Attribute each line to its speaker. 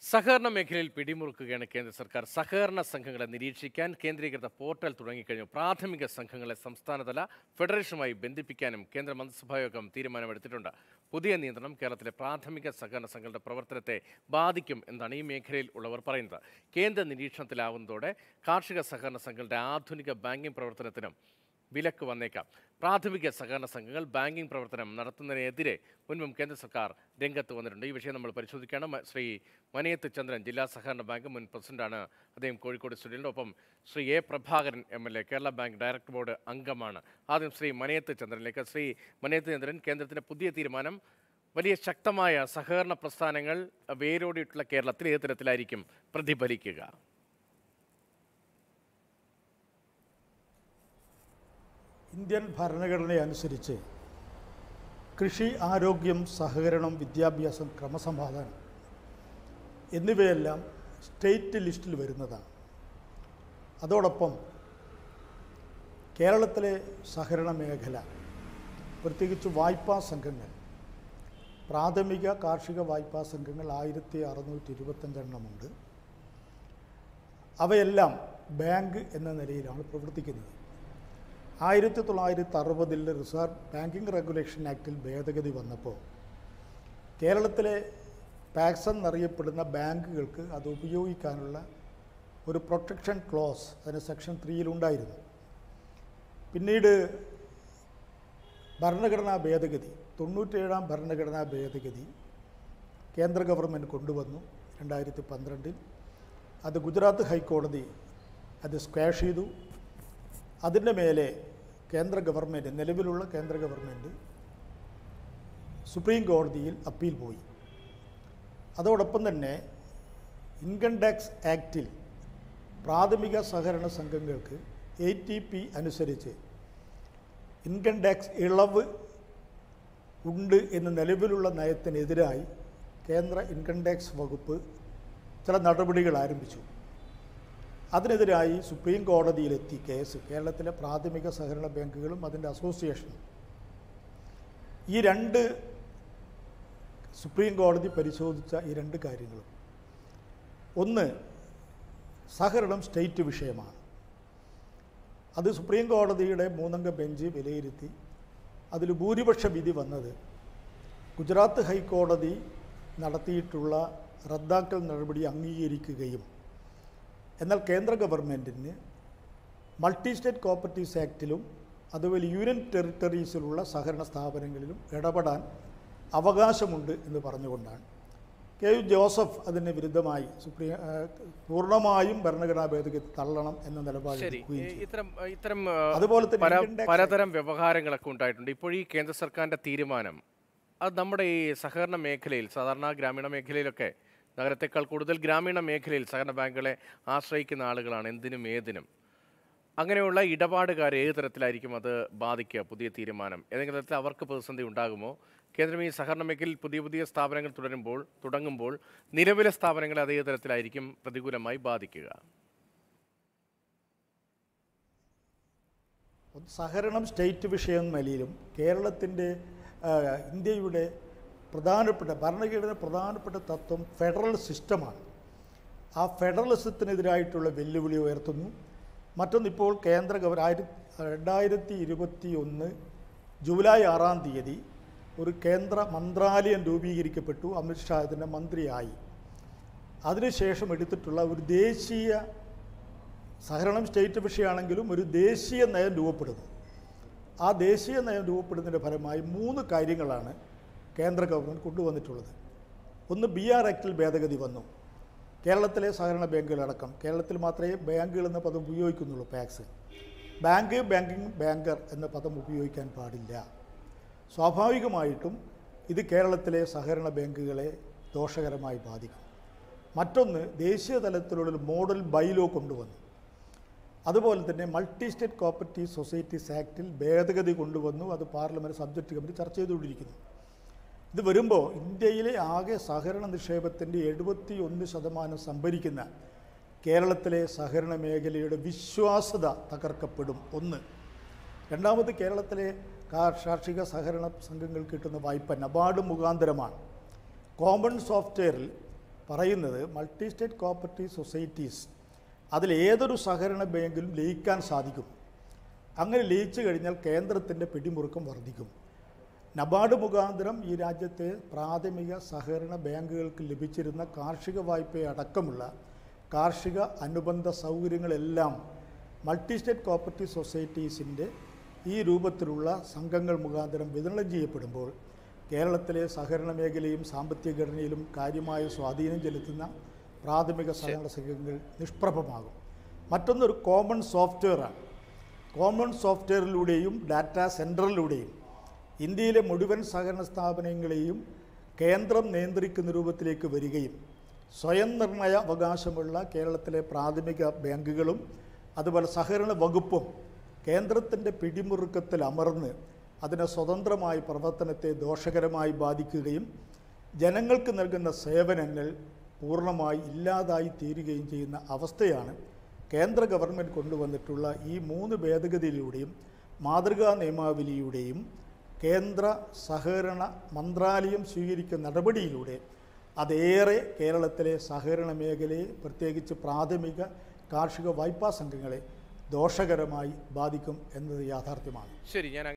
Speaker 1: സഹകരണ മേഖലയിൽ പിടിമുറുക്കുകയാണ് കേന്ദ്ര സർക്കാർ സഹകരണ സംഘങ്ങളെ നിരീക്ഷിക്കാൻ കേന്ദ്രീകൃത പോർട്ടൽ തുടങ്ങിക്കഴിഞ്ഞു പ്രാഥമിക സംഘങ്ങളെ സംസ്ഥാനതല ഫെഡറേഷനുമായി ബന്ധിപ്പിക്കാനും കേന്ദ്ര മന്ത്രിസഭായോഗം തീരുമാനമെടുത്തിട്ടുണ്ട് പുതിയ നിയന്ത്രണം കേരളത്തിലെ പ്രാഥമിക സഹകരണ സംഘങ്ങളുടെ പ്രവർത്തനത്തെ ബാധിക്കും എന്നാണ് ഈ മേഖലയിൽ ഉള്ളവർ പറയുന്നത് കേന്ദ്ര നിരീക്ഷണത്തിലാവുന്നതോടെ കാർഷിക സഹകരണ സംഘങ്ങളുടെ ആധുനിക ബാങ്കിംഗ് പ്രവർത്തനത്തിനും വിലക്ക് വന്നേക്കാം പ്രാഥമിക സഹകരണ സംഘങ്ങൾ ബാങ്കിംഗ് പ്രവർത്തനം നടത്തുന്നതിനെതിരെ മുൻപും കേന്ദ്ര സർക്കാർ രംഗത്ത് വന്നിട്ടുണ്ട് ഈ വിഷയം നമ്മൾ പരിശോധിക്കുകയാണ് മ- ശ്രീ മനയത്ത് ചന്ദ്രൻ ജില്ലാ സഹകരണ ബാങ്ക് മുൻ പ്രസിഡന്റാണ് അദ്ദേഹം കോഴിക്കോട് സ്റ്റുഡിയോയുടെ ഒപ്പം Shri A Prabhakaran M L A Kerala bank director board അംഗമാണ് ആദ്യം ശ്രീ മനയത്ത് ചന്ദ്രനിലേക്ക് ശ്രീ മനയത്ത് ചന്ദ്രൻ കേന്ദ്രത്തിന്റെ പുതിയ തീരുമാനം വലിയ ശക്തമായ സഹകരണ പ്രസ്ഥാനങ്ങൾ വേരോടിയിട്ടുള്ള കേരളത്തിൽ ഏത് തരത്തിലായിരിക്കും പ്രതിഫലിക്കുക
Speaker 2: ഇന്ത്യൻ ഭരണഘടന അനുസരിച്ച് കൃഷി ആരോഗ്യം സഹകരണം വിദ്യാഭ്യാസം ക്രമസമാധാനം എന്നിവയെല്ലാം സ്റ്റേറ്റ് ലിസ്റ്റിൽ വരുന്നതാണ് അതോടൊപ്പം കേരളത്തിലെ സഹകരണ മേഖല പ്രത്യേകിച്ച് വായ്പാ സംഘങ്ങൾ പ്രാഥമിക കാർഷിക വായ്പാ സംഘങ്ങൾ ആയിരത്തി അറുന്നൂറ്റി ഇരുപത്തഞ്ചെണ്ണമുണ്ട് അവയെല്ലാം ബാങ്ക് എന്ന നിലയിലാണ് പ്രവർത്തിക്കുന്നത് ആയിരത്തി തൊള്ളായിരത്തി അറുപതിൽ റിസർവ് ബാങ്കിങ് റെഗുലേഷൻ ആക്ടിൽ ഭേദഗതി വന്നപ്പോൾ കേരളത്തിലെ പാക്സ് എന്നറിയപ്പെടുന്ന ബാങ്കുകൾക്ക് അത് ഉപയോഗിക്കാനുള്ള ഒരു പ്രൊട്ടക്ഷൻ ക്ലോസ് അതിന് സെക്ഷൻ ത്രീയിലുണ്ടായിരുന്നു പിന്നീട് ഭരണഘടനാ ഭേദഗതി തൊണ്ണൂറ്റേഴാം ഭരണഘടനാ ഭേദഗതി കേന്ദ്ര ഗവൺമെൻറ് കൊണ്ടുവന്നു രണ്ടായിരത്തി പന്ത്രണ്ടിൽ അത് ഗുജറാത്ത് ഹൈക്കോടതി അത് സ്ക്വാഷ് ചെയ്തു അതിൻ്റെ മേലെ കേന്ദ്ര ഗവൺമെൻറ് നിലവിലുള്ള കേന്ദ്ര ഗവൺമെൻറ് സുപ്രീം കോടതിയിൽ അപ്പീൽ പോയി അതോടൊപ്പം തന്നെ ഇൻകം ടാക്സ് ആക്റ്റിൽ പ്രാഥമിക സഹകരണ സംഘങ്ങൾക്ക് എ ടി പി അനുസരിച്ച് ഇൻകം ടാക്സ് ഇളവ് ഉണ്ട് എന്ന് നിലവിലുള്ള നയത്തിനെതിരായി കേന്ദ്ര ഇൻകം ടാക്സ് വകുപ്പ് ചില നടപടികൾ ആരംഭിച്ചു അതിനെതിരായി സുപ്രീം കോടതിയിലെത്തി കേസ് കേരളത്തിലെ പ്രാഥമിക സഹകരണ ബാങ്കുകളും അതിൻ്റെ അസോസിയേഷനും ഈ രണ്ട് സുപ്രീം കോടതി പരിശോധിച്ച ഈ രണ്ട് കാര്യങ്ങളും ഒന്ന് സഹകരണം സ്റ്റേറ്റ് വിഷയമാണ് അത് സുപ്രീം കോടതിയുടെ മൂന്നംഗ ബെഞ്ച് വിലയിരുത്തി അതിൽ ഭൂരിപക്ഷ വിധി വന്നത് ഗുജറാത്ത് ഹൈക്കോടതി നടത്തിയിട്ടുള്ള റദ്ദാക്കൽ നടപടി അംഗീകരിക്കുകയും എന്നാൽ കേന്ദ്ര ഗവൺമെൻറ്റിന് മൾട്ടി സ്റ്റേറ്റ് കോപ്പറേറ്റീവ്സ് ആക്ടിലും അതുപോലെ യൂണിയൻ ടെറിട്ടറീസിലുള്ള സഹകരണ സ്ഥാപനങ്ങളിലും ഇടപെടാൻ അവകാശമുണ്ട് എന്ന് പറഞ്ഞുകൊണ്ടാണ് കെ യു ജോസഫ് അതിന് വിരുദ്ധമായി സുപ്രീം ആ, പൂർണ്ണമായും ഭരണഘടനാ ഭേദഗതി തള്ളണം എന്ന നിലപാട്
Speaker 1: ശരി
Speaker 2: എടുക്കുകയും
Speaker 1: ഈ-
Speaker 2: ചെയ്തു.
Speaker 1: ഇത്തരം ഇത്തരം ആ,
Speaker 2: അതുപോലെ തന്നെ
Speaker 1: പല
Speaker 2: income tax-
Speaker 1: പലതരം വ്യവഹാരങ്ങളൊക്കെ ഉണ്ടായിട്ടുണ്ട് ഇപ്പോൾ ഈ കേന്ദ്ര സർക്കാരിന്റെ തീരുമാനം അത് നമ്മുടെ ഈ സഹകരണ മേഖലയിൽ സാധാരണ ഗ്രാമീണ മേഖലയിലൊക്കെ നഗരത്തെക്കാൾ കൂടുതൽ ഗ്രാമീണ മേഖലയിൽ സഹകരണ ബാങ്കുകളെ ആശ്രയിക്കുന്ന ആളുകളാണ് എന്തിനും ഏതിനും അങ്ങനെയുള്ള ഇടപാടുകാർ ഏത് തരത്തിലായിരിക്കും അത് ബാധിക്കുക പുതിയ തീരുമാനം ഏതെങ്കിലും തരത്തിൽ അവർക്ക് പ്രതിസന്ധി ഉണ്ടാകുമോ കേന്ദ്രം ഈ സഹകരണ മേഖലയിൽ പുതിയ പുതിയ സ്ഥാപനങ്ങൾ തുടരുമ്പോൾ തുടങ്ങുമ്പോൾ നിലവിലെ സ്ഥാപനങ്ങളെ അതേ തരത്തിലായിരിക്കും പ്രതികൂലമായി ബാധിക്കുക
Speaker 2: സഹകരണം സ്റ്റേറ്റ് വിഷയം എന്ന നിലയിലും കേരളത്തിൻ്റെ ആ, ഇന്ത്യയുടെ പ്രധാനപ്പെട്ട ഭരണഘടന പ്രധാനപ്പെട്ട തത്വം ഫെഡറൽ സിസ്റ്റമാണ് ആ ഫെഡറലിസത്തിനെതിരായിട്ടുള്ള വെല്ലുവിളി ഉയർത്തുന്നു മറ്റൊന്ന് ഇപ്പോൾ കേന്ദ്ര ഗവ ആയിരത്തി രണ്ടായിരത്തി ഇരുപത്തി ഒന്ന് ജൂലൈ ആറാം തീയതി ഒരു കേന്ദ്ര മന്ത്രാലയം രൂപീകരിക്കപ്പെട്ടു അമിത്ഷാ അതിൻ്റെ മന്ത്രിയായി അതിനുശേഷം എടുത്തിട്ടുള്ള ഒരു ദേശീയ സഹകരണം സ്റ്റേറ്റ് വിഷയമാണെങ്കിലും ഒരു ദേശീയ നയം രൂപപ്പെടുന്നു ആ ദേശീയ നയം രൂപപ്പെടുന്നതിൻ്റെ ഫലമായി മൂന്ന് കാര്യങ്ങളാണ് കേന്ദ്ര ഗവൺമെൻറ് കൊണ്ടുവന്നിട്ടുള്ളത് ഒന്ന് ബി ആർ ആക്ടിൽ ഭേദഗതി വന്നു കേരളത്തിലെ സഹകരണ ബാങ്കുകളടക്കം കേരളത്തിൽ മാത്രമേ ബാങ്കുകൾ എന്ന പദം ഉപയോഗിക്കുന്നുള്ളൂ പാക്സ് ബാങ്ക് ബാങ്കിങ് ബാങ്കർ എന്ന പദം ഉപയോഗിക്കാൻ പാടില്ല സ്വാഭാവികമായിട്ടും ഇത് കേരളത്തിലെ സഹകരണ ബാങ്കുകളെ ദോഷകരമായി ബാധിക്കും മറ്റൊന്ന് ദേശീയ തലത്തിലുള്ള ഒരു മോഡൽ ബൈലോ കൊണ്ടുവന്നു അതുപോലെ തന്നെ മൾട്ടി സ്റ്റേറ്റ് കോപ്പറേറ്റീവ് സൊസൈറ്റീസ് ആക്ടിൽ ഭേദഗതി കൊണ്ടുവന്നു അത് പാർലമെൻറ്റ് സബ്ജക്റ്റ് കമ്മിറ്റി ചർച്ച ചെയ്തുകൊണ്ടിരിക്കുന്നു ഇത് വരുമ്പോൾ ഇന്ത്യയിലെ ആകെ സഹകരണ നിക്ഷേപത്തിൻ്റെ എഴുപത്തി ഒന്ന് ശതമാനം സംഭരിക്കുന്ന കേരളത്തിലെ സഹകരണ മേഖലയുടെ വിശ്വാസത തകർക്കപ്പെടും ഒന്ന് രണ്ടാമത് കേരളത്തിലെ കാ- കാർഷിക സഹകരണ സംഘങ്ങൾ കിട്ടുന്ന വായ്പ നബാർഡ് മുഖാന്തരമാണ് കോമൺ സോഫ്റ്റ്വെയറിൽ പറയുന്നത് മൾട്ടി സ്റ്റേറ്റ് കോപ്പറേറ്റീവ് സൊസൈറ്റീസ് അതിൽ ഏതൊരു സഹകരണ ബാങ്കിലും ലയിക്കാൻ സാധിക്കും അങ്ങനെ ലയിച്ചു കഴിഞ്ഞാൽ കേന്ദ്രത്തിൻ്റെ പിടിമുറുക്കം വർദ്ധിക്കും നബാർഡ് മുഖാന്തരം ഈ രാജ്യത്തെ പ്രാഥമിക സഹകരണ ബാങ്കുകൾക്ക് ലഭിച്ചിരുന്ന കാർഷിക വായ്പയടക്കമുള്ള കാർഷിക അനുബന്ധ സൗകര്യങ്ങളെല്ലാം മൾട്ടി സ്റ്റേറ്റ് കോപ്പറേറ്റീവ് സൊസൈറ്റീസിൻ്റെ ഈ രൂപത്തിലുള്ള സംഘങ്ങൾ മുഖാന്തരം വിതരണം ചെയ്യപ്പെടുമ്പോൾ കേരളത്തിലെ സഹകരണ മേഖലയും സാമ്പത്തിക ഘടനയിലും കാര്യമായ സ്വാധീനം ചെലുത്തുന്ന പ്രാഥമിക സഹകരണ സംഘങ്ങൾ നിഷ്പ്രഭമാകും മറ്റൊന്നൊരു കോമൺ സോഫ്റ്റ്വെയറാണ് കോമൺ സോഫ്റ്റ്വെയറിലൂടെയും ഡാറ്റാ സെൻറ്ററിലൂടെയും ഇന്ത്യയിലെ മുഴുവൻ സഹകരണ സ്ഥാപനങ്ങളെയും കേന്ദ്രം നിയന്ത്രിക്കുന്ന രൂപത്തിലേക്ക് വരികയും സ്വയം നിർണയ അവകാശമുള്ള കേരളത്തിലെ പ്രാഥമിക ബാങ്കുകളും അതുപോലെ സഹകരണ വകുപ്പും കേന്ദ്രത്തിൻ്റെ പിടിമുറുക്കത്തിൽ അമർന്ന് അതിനെ സ്വതന്ത്രമായ പ്രവർത്തനത്തെ ദോഷകരമായി ബാധിക്കുകയും ജനങ്ങൾക്ക് നൽകുന്ന സേവനങ്ങൾ പൂർണ്ണമായി ഇല്ലാതായി തീരുകയും ചെയ്യുന്ന അവസ്ഥയാണ് കേന്ദ്ര ഗവൺമെൻറ് കൊണ്ടുവന്നിട്ടുള്ള ഈ മൂന്ന് ഭേദഗതിയിലൂടെയും മാതൃകാ നിയമാവലിയുടെയും കേന്ദ്ര സഹകരണ മന്ത്രാലയം സ്വീകരിക്കുന്ന നടപടിയിലൂടെ അതേറെ കേരളത്തിലെ സഹകരണ മേഖലയെ പ്രത്യേകിച്ച് പ്രാഥമിക കാർഷിക വായ്പാ സംഘങ്ങളെ ദോഷകരമായി ബാധിക്കും എന്നത് യാഥാർത്ഥ്യമാണ്
Speaker 1: ശരി ഞാൻ